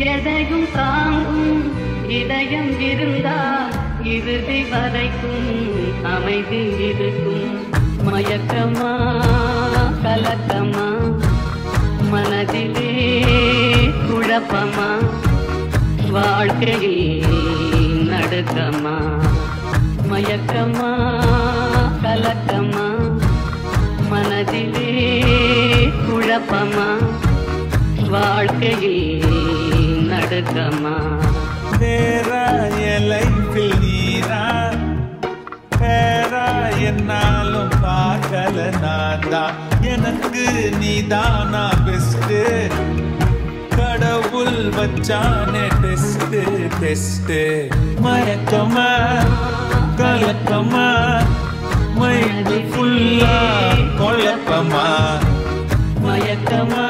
எதையும் தாங்கும் இதயம் இருந்தால் இறுதி வரைக்கும் அமைதி இருக்கும் மயக்கமா கலக்கமா மனதிலே குழப்பமா வாழ்க்கையில் நடுக்கமா மயக்கமா கலக்கமா மனதிலே குழப்பமா வாழ்க்கையில் நடுக்கமா நேரா என் லைஃபில் நீரா பேரா என்னாலும் பார்க்கல நான் தான் எனக்கு நீதானா பெஸ்ட் கடவுள் வச்சானே டெஸ்ட் டெஸ்ட் மயக்கமா கலக்கமா மைண்டு ஃபுல்லா குழப்பமா மயக்கமா